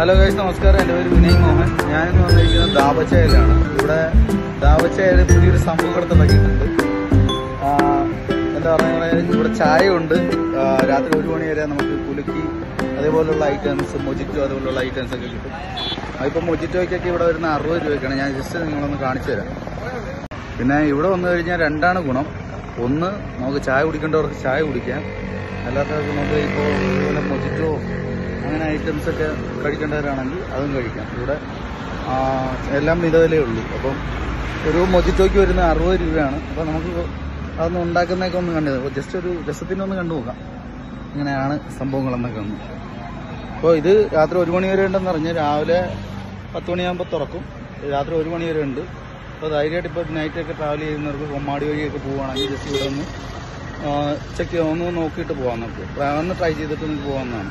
hello guys നമസ്കാരം എൻ്റെ പേര് വിനയ് മോഹൻ ഞാനിന്ന് വന്നിരിക്കുന്നത് ദാവച്ചയിലാണ് ഇവിടെ ദാവച്ചയിൽ പുതിയൊരു സംഭവം ഇവിടെ തുടങ്ങിയിട്ടുണ്ട് ആ, എന്താ പറയുക ഇവിടെ ചായ ഉണ്ട് ആ, രാത്രി ഒരു മണി വരെ നമുക്ക് കുലുക്കി അതേപോലുള്ള ഐറ്റംസ് മൊജിറ്റോ അതുപോലുള്ള ഐറ്റംസ് ഒക്കെ കിട്ടും അതിപ്പോൾ മൊജിറ്റോയ്ക്കൊക്കെ ഇവിടെ വരുന്ന അറുപത് രൂപയ്ക്കാണ് ഞാൻ ജസ്റ്റ് നിങ്ങളൊന്ന് കാണിച്ചു തരാം പിന്നെ ഇവിടെ വന്നു കഴിഞ്ഞാൽ രണ്ടാണ് ഗുണം ഒന്ന് നമുക്ക് ചായ കുടിക്കേണ്ടവർക്ക് ചായ കുടിക്കാം അല്ലാത്തവർക്ക് നമുക്ക് ഇപ്പോൾ ഇതുപോലെ മൊജിറ്റോ അങ്ങനെ ഐറ്റംസ് ഒക്കെ കഴിക്കേണ്ടവരാണെങ്കിൽ അതും കഴിക്കാം ഇവിടെ ആ, എല്ലാം മിതവിലേ ഉള്ളൂ അപ്പം ഒരു മൊജിറ്റോയ്ക്ക് വരുന്ന അറുപത് രൂപയാണ് അപ്പോൾ നമുക്ക് അതൊന്ന് ഉണ്ടാക്കുന്നതൊക്കെ ഒന്ന് കണ്ടത് ജസ്റ്റ് ഒരു രസത്തിനൊന്ന് കണ്ടു നോക്കാം ഇങ്ങനെയാണ് സംഭവങ്ങളെന്നൊക്കെ ഒന്ന് അപ്പോൾ ഇത് രാത്രി ഒരു മണി വരെ ഉണ്ടെന്ന് പറഞ്ഞ് രാവിലെ പത്ത് മണിയാകുമ്പോൾ തുറക്കും രാത്രി ഒരു മണി വരെ ഉണ്ട് അപ്പോൾ ധൈര്യമായിട്ട് ഇപ്പോൾ നൈറ്റൊക്കെ ട്രാവൽ ചെയ്യുന്നവർക്ക് കൊമ്മാടി വഴിയൊക്കെ പോവുകയാണെങ്കിൽ ജസ്റ്റ് ഇവിടെ ഒന്ന് ചെക്ക് ചെയ്യാം ഒന്ന് നോക്കിയിട്ട് പോകാം നമുക്ക് ഒന്ന് ട്രൈ ചെയ്തിട്ട് നമുക്ക് പോകാവുന്നതാണ്